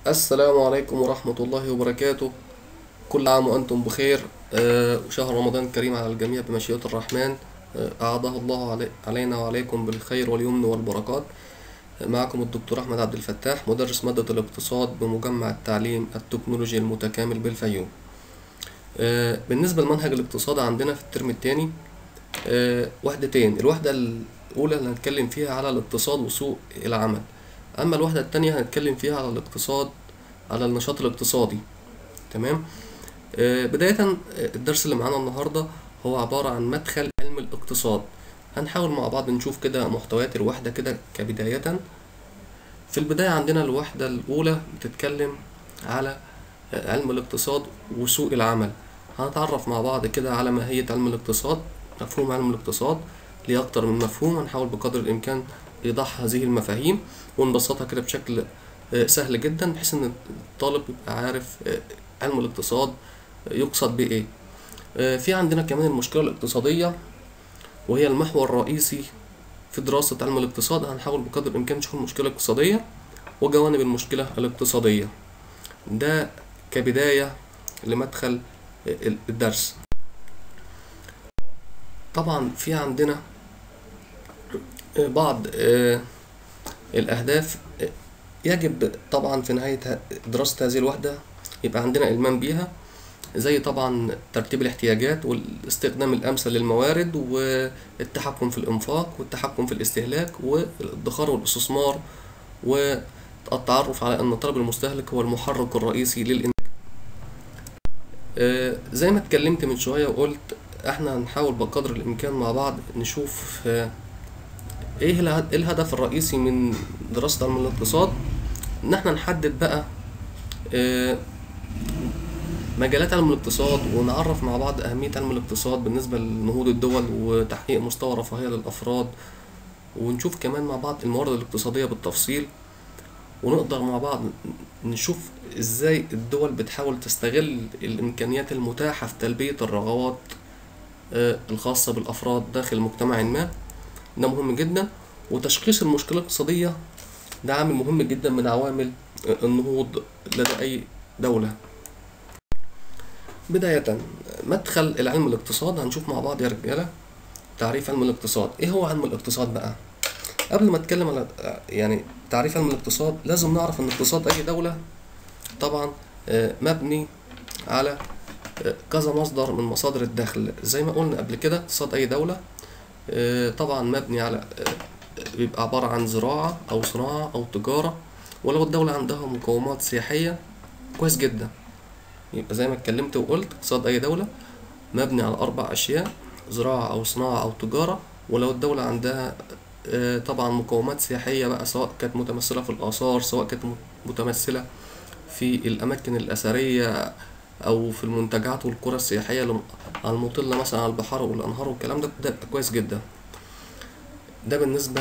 السلام عليكم ورحمة الله وبركاته كل عام وأنتم بخير آه، وشهر رمضان كريم على الجميع بمشيئة الرحمن آه، أعاده الله علي علينا وعليكم بالخير واليمن والبركات آه، معكم الدكتور أحمد عبد الفتاح مدرس مادة الاقتصاد بمجمع التعليم التكنولوجي المتكامل بالفيوم آه، بالنسبة لمنهج الاقتصاد عندنا في الترم الثاني وحدتين الوحدة الأولى اللي هنتكلم فيها على الاقتصاد وسوق العمل أما الوحدة التانية هنتكلم فيها على الاقتصاد على النشاط الاقتصادي تمام آه، بداية آه، الدرس اللي معانا النهاردة هو عبارة عن مدخل علم الاقتصاد هنحاول مع بعض نشوف كده محتويات الوحدة كده كبداية في البداية عندنا الوحدة الأولى بتتكلم على آه، علم الاقتصاد وسوق العمل هنتعرف مع بعض كده على ماهية علم الاقتصاد مفهوم علم الاقتصاد ليه أكتر من مفهوم هنحاول بقدر الإمكان إيضاح هذه المفاهيم ونبسطها كده بشكل آه، سهل جدا بحيث إن الطالب يبقى عارف آه، علم الاقتصاد يقصد بإيه آه، في عندنا كمان المشكلة الاقتصادية وهي المحور الرئيسي في دراسة علم الاقتصاد هنحاول بقدر الإمكان نشوف المشكلة الاقتصادية وجوانب المشكلة الاقتصادية ده كبداية لمدخل آه، الدرس طبعا في عندنا آه، بعض آه، الأهداف آه، يجب طبعا في نهاية ه- دراسة هذه الوحدة يبقى عندنا إلمام بيها زي طبعا ترتيب الاحتياجات والاستخدام الأمثل للموارد والتحكم في الإنفاق والتحكم في الاستهلاك والادخار والاستثمار والتعرف على أن طلب المستهلك هو المحرك الرئيسي للإنتاج آه، زي ما اتكلمت من شوية وقلت احنا هنحاول بقدر الإمكان مع بعض نشوف آه، ايه اله- إيه الهدف الرئيسي من دراسة علم الاقتصاد ان احنا نحدد بقى آه، مجالات علم الاقتصاد ونعرف مع بعض أهمية علم الاقتصاد بالنسبة لنهوض الدول وتحقيق مستوى رفاهية للأفراد ونشوف كمان مع بعض الموارد الاقتصادية بالتفصيل ونقدر مع بعض نشوف ازاي الدول بتحاول تستغل الإمكانيات المتاحة في تلبية الرغبات آه، الخاصة بالأفراد داخل مجتمع ما ده مهم جدا وتشخيص المشكلة الاقتصادية ده عامل مهم جدا من عوامل آه، النهوض لدى أي دولة بداية مدخل العلم الاقتصاد هنشوف مع بعض يا رجالة تعريف علم الاقتصاد ايه هو علم الاقتصاد بقى قبل ما اتكلم على يعني تعريف علم الاقتصاد لازم نعرف ان اقتصاد اي دولة طبعا آه، مبني على آه، كذا مصدر من مصادر الدخل زي ما قلنا قبل كده اقتصاد اي دولة آه، طبعا مبني على آه، بيبقى عبارة عن زراعة او صناعة او تجارة ولو الدولة عندها مقومات سياحية كويس جدا يبقى زي ما اتكلمت وقلت اقتصاد أي دولة مبني على أربع أشياء زراعة أو صناعة أو تجارة ولو الدولة عندها آه، طبعا مقومات سياحية بقى سواء كانت متمثلة في الآثار سواء كانت متمثلة في الأماكن الأثرية أو في المنتجعات والقرى السياحية الم- المطلة مثلا على البحار والأنهار والكلام ده ده بيبقى كويس جدا ده بالنسبة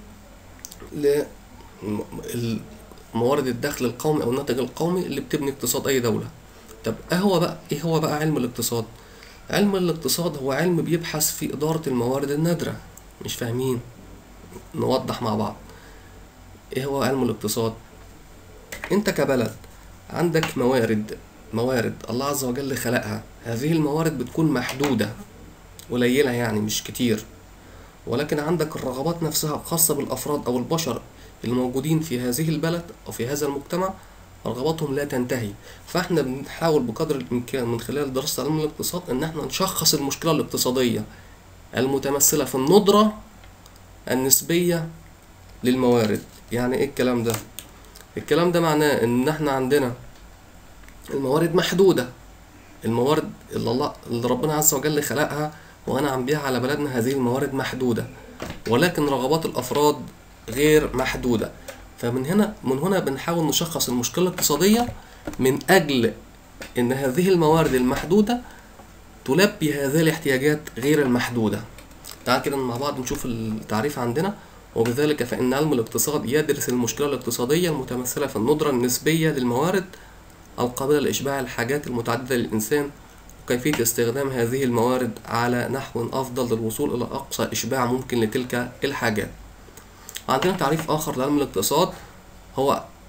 لموارد الدخل القومي أو الناتج القومي اللي بتبني اقتصاد أي دولة طب ايه هو بقى ايه هو بقى علم الاقتصاد علم الاقتصاد هو علم بيبحث في إدارة الموارد النادرة مش فاهمين نوضح مع بعض ايه هو علم الاقتصاد انت كبلد عندك موارد موارد الله عز وجل خلقها هذه الموارد بتكون محدودة قليلة يعني مش كتير ولكن عندك الرغبات نفسها خاصة بالأفراد أو البشر الموجودين في هذه البلد أو في هذا المجتمع رغباتهم لا تنتهي فاحنا بنحاول بقدر الإمكان من خلال دراسة علم الاقتصاد إن احنا نشخص المشكلة الاقتصادية المتمثلة في الندرة النسبية للموارد يعني ايه الكلام ده الكلام ده معناه ان احنا عندنا الموارد محدودة الموارد اللي الله اللي ربنا عز وجل خلقها وأنعم بها على بلدنا هذه الموارد محدودة ولكن رغبات الأفراد غير محدودة فمن هنا من هنا بنحاول نشخص المشكلة الاقتصادية من أجل إن هذه الموارد المحدودة تلبي هذه الاحتياجات غير المحدودة تعال كده مع بعض نشوف التعريف عندنا وبذلك فإن علم الاقتصاد يدرس المشكلة الاقتصادية المتمثلة في الندرة النسبية للموارد القابلة لإشباع الحاجات المتعددة للإنسان وكيفية استخدام هذه الموارد على نحو أفضل للوصول إلى أقصى إشباع ممكن لتلك الحاجات عندنا تعريف آخر لعلم الاقتصاد هو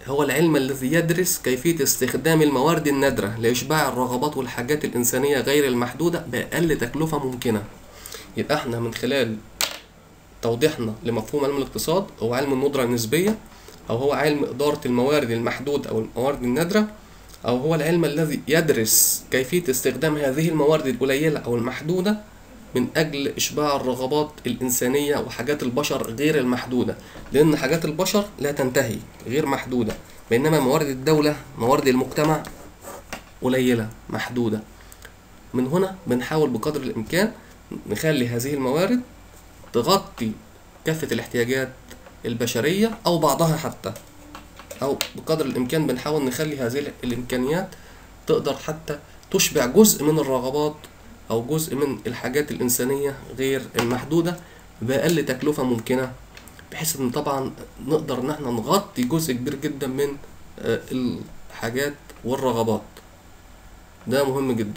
هو العلم الذي يدرس كيفية استخدام الموارد النادرة لإشباع الرغبات والحاجات الإنسانية غير المحدودة بأقل تكلفة ممكنة يبقى احنا من خلال توضيحنا لمفهوم علم الاقتصاد هو علم الندرة النسبية أو هو علم إدارة الموارد المحدودة أو الموارد النادرة أو هو العلم الذي يدرس كيفية استخدام هذه الموارد القليلة أو المحدودة من أجل إشباع الرغبات الإنسانية وحاجات البشر غير المحدودة لأن حاجات البشر لا تنتهي غير محدودة بينما موارد الدولة موارد المجتمع قليلة محدودة من هنا بنحاول بقدر الإمكان نخلي هذه الموارد تغطي كافة الاحتياجات البشرية أو بعضها حتى أو بقدر الإمكان بنحاول نخلي هذه الإمكانيات تقدر حتى تشبع جزء من الرغبات أو جزء من الحاجات الإنسانية غير المحدودة بأقل تكلفة ممكنة بحيث إن طبعا نقدر إن احنا نغطي جزء كبير جدا من آه، الحاجات والرغبات ده مهم جدا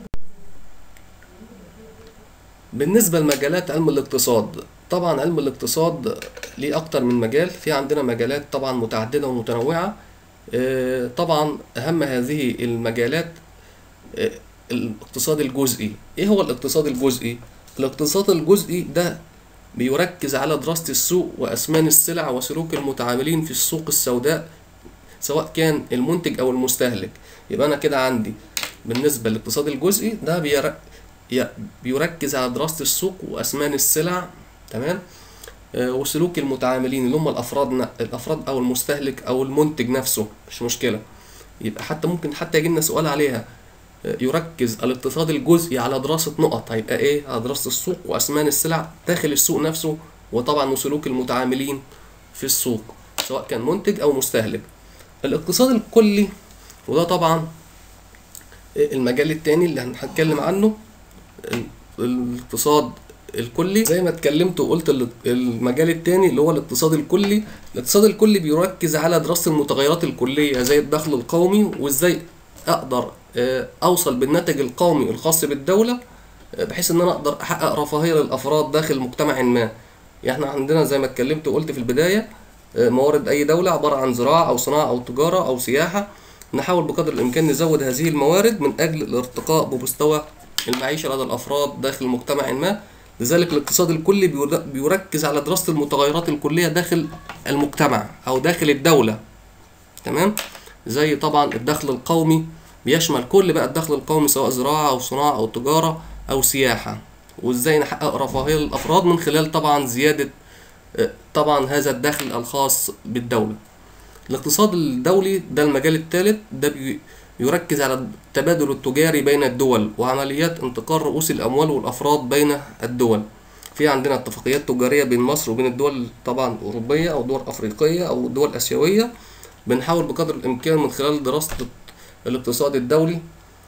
بالنسبة لمجالات علم الاقتصاد طبعا علم الاقتصاد ليه أكتر من مجال في عندنا مجالات طبعا متعددة ومتنوعة آه، طبعا أهم هذه المجالات آه، الاقتصاد الجزئي ايه هو الاقتصاد الجزئي الاقتصاد الجزئي ده بيركز على دراسة السوق وأثمان السلع وسلوك المتعاملين في السوق السوداء سواء كان المنتج أو المستهلك يبقى أنا كده عندي بالنسبة للاقتصاد الجزئي ده بير- ي- بيركز على دراسة السوق وأثمان السلع تمام آه، وسلوك المتعاملين اللي هم الأفراد ن- الأفراد أو المستهلك أو المنتج نفسه مش مشكلة يبقى حتى ممكن حتى يجي لنا سؤال عليها يركز الاقتصاد الجزئي على دراسة نقط هيبقى ايه على دراسة السوق وأثمان السلع داخل السوق نفسه وطبعا وسلوك المتعاملين في السوق سواء كان منتج أو مستهلك الاقتصاد الكلي وده طبعا المجال التاني اللي هنتكلم عنه الاقتصاد الكلي زي ما اتكلمت وقلت ال- المجال التاني اللي هو الاقتصاد الكلي الاقتصاد الكلي بيركز على دراسة المتغيرات الكلية زي الدخل القومي وازاي اقدر آه، اوصل بالناتج القومي الخاص بالدولة آه، بحيث ان انا اقدر احقق رفاهية للافراد داخل مجتمع ما يعني احنا عندنا زي ما اتكلمت وقلت في البداية آه، موارد اي دولة عبارة عن زراعة او صناعة او تجارة او سياحة نحاول بقدر الامكان نزود هذه الموارد من اجل الارتقاء بمستوى المعيشة لدى الافراد داخل مجتمع ما لذلك الاقتصاد الكلي بير- بيركز على دراسة المتغيرات الكلية داخل المجتمع او داخل الدولة تمام زي طبعا الدخل القومي بيشمل كل بقى الدخل القومي سواء زراعة أو صناعة أو تجارة أو سياحة وإزاي نحقق رفاهية للأفراد من خلال طبعا زيادة آه، طبعا هذا الدخل الخاص بالدولة الاقتصاد الدولي ده المجال الثالث ده بي- يركز على التبادل التجاري بين الدول وعمليات انتقال رؤوس الأموال والأفراد بين الدول في عندنا اتفاقيات تجارية بين مصر وبين الدول طبعا الأوروبية أو دول أفريقية أو دول آسيوية بنحاول بقدر الإمكان من خلال دراسة الاقتصاد الدولي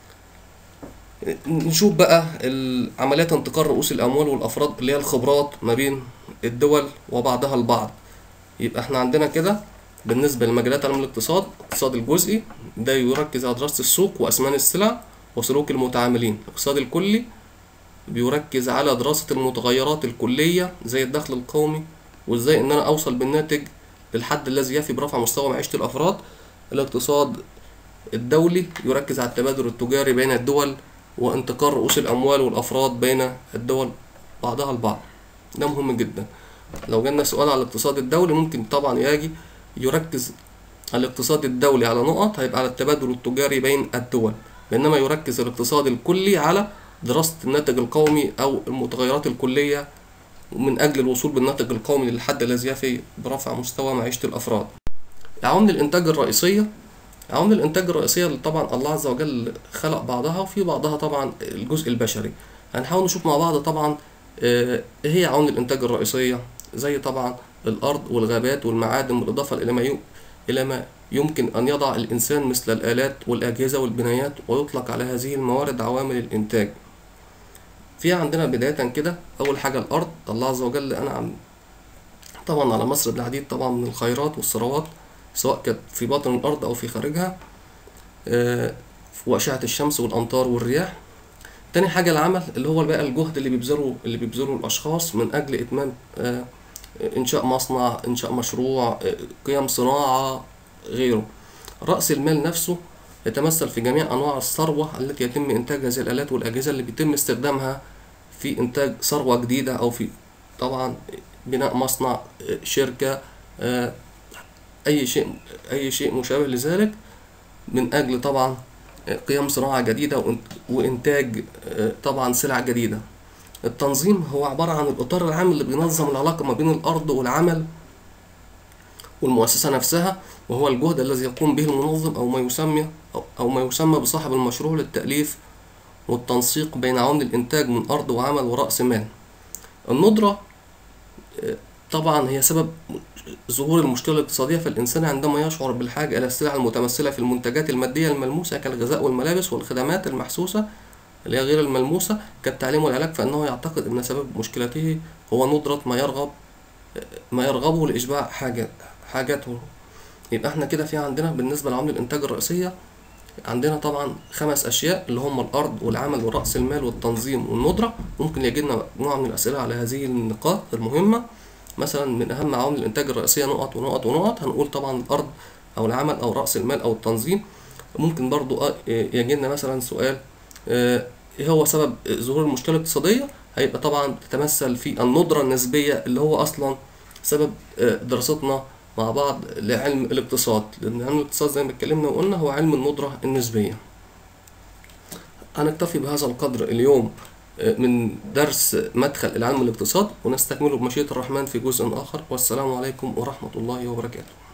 نشوف بقى ال- عمليات انتقال رؤوس الأموال والأفراد اللي هي الخبرات ما بين الدول وبعضها البعض يبقى احنا عندنا كده بالنسبة لمجالات علم الاقتصاد الاقتصاد الجزئي ده يركز على دراسة السوق وأثمان السلع وسلوك المتعاملين الاقتصاد الكلي بيركز على دراسة المتغيرات الكلية زي الدخل القومي وازاي ان انا اوصل بالناتج للحد الذي يفي برفع مستوى معيشة الافراد الاقتصاد الدولي يركز على التبادل التجاري بين الدول وانتقال رؤوس الاموال والافراد بين الدول بعضها البعض ده مهم جدا لو جالنا سؤال على الاقتصاد الدولي ممكن طبعا يجي يركز الاقتصاد الدولي على نقط هيبقى على التبادل التجاري بين الدول بينما يركز الاقتصاد الكلي على دراسة الناتج القومي أو المتغيرات الكلية من أجل الوصول بالناتج القومي للحد الذي يفي برفع مستوى معيشة الأفراد. عوامل الإنتاج الرئيسية عوامل الإنتاج الرئيسية اللي طبعا الله عز وجل خلق بعضها وفي بعضها طبعا الجزء البشري. هنحاول نشوف مع بعض طبعا آه، إيه هي عوامل الإنتاج الرئيسية زي طبعا الأرض والغابات والمعادن بالإضافة إلى ما يو- إلى ما يمكن أن يضع الإنسان مثل الآلات والأجهزة والبنايات ويطلق على هذه الموارد عوامل الإنتاج. في عندنا بداية كده أول حاجة الأرض الله عز وجل أنعم طبعا على مصر بالعديد طبعا من الخيرات والثروات سواء كانت في باطن الأرض أو في خارجها آه، وأشعة الشمس والأمطار والرياح تاني حاجة العمل اللي هو بقى الجهد اللي بيبذله اللي بيبذله الأشخاص من أجل إتمام آه، إنشاء مصنع إنشاء مشروع آه، قيام صناعة غيره رأس المال نفسه يتمثل في جميع أنواع الثروة التي يتم إنتاجها زي الآلات والأجهزة اللي بيتم استخدامها في إنتاج ثروة جديدة أو في طبعا بناء مصنع شركة أي شيء أي شيء مشابه لذلك من أجل طبعا قيام صناعة جديدة وإنتاج طبعا سلع جديدة التنظيم هو عبارة عن الإطار العام اللي بينظم العلاقة ما بين الأرض والعمل والمؤسسة نفسها وهو الجهد الذي يقوم به المنظم أو ما يسمى أو ما يسمى بصاحب المشروع للتأليف والتنسيق بين عوامل الإنتاج من أرض وعمل ورأس مال. الندرة طبعا هي سبب ظهور المشكلة الاقتصادية في الإنسان عندما يشعر بالحاجة إلى السلع المتمثلة في المنتجات المادية الملموسة كالغذاء والملابس والخدمات المحسوسة اللي هي غير الملموسة كالتعليم والعلاج فإنه يعتقد أن سبب مشكلته هو ندرة ما يرغب ما يرغبه لإشباع حاجة حاجاته يبقى احنا كده في عندنا بالنسبة لعوامل الإنتاج الرئيسية عندنا طبعا خمس أشياء اللي هم الأرض والعمل ورأس المال والتنظيم والندرة ممكن يجينا مجموعة من الأسئلة على هذه النقاط المهمة مثلا من أهم عوامل الإنتاج الرئيسية نقط ونقط ونقط هنقول طبعا الأرض أو العمل أو رأس المال أو التنظيم ممكن برضو يجينا مثلا سؤال ايه هو سبب ظهور المشكلة الاقتصادية هيبقى طبعا تتمثل في الندرة النسبية اللي هو أصلا سبب دراستنا مع بعض لعلم الاقتصاد لأن علم الاقتصاد زي ما اتكلمنا وقلنا هو علم الندرة النسبية هنكتفي بهذا القدر اليوم من درس مدخل العلم الاقتصاد ونستكمله بمشيئة الرحمن في جزء آخر والسلام عليكم ورحمة الله وبركاته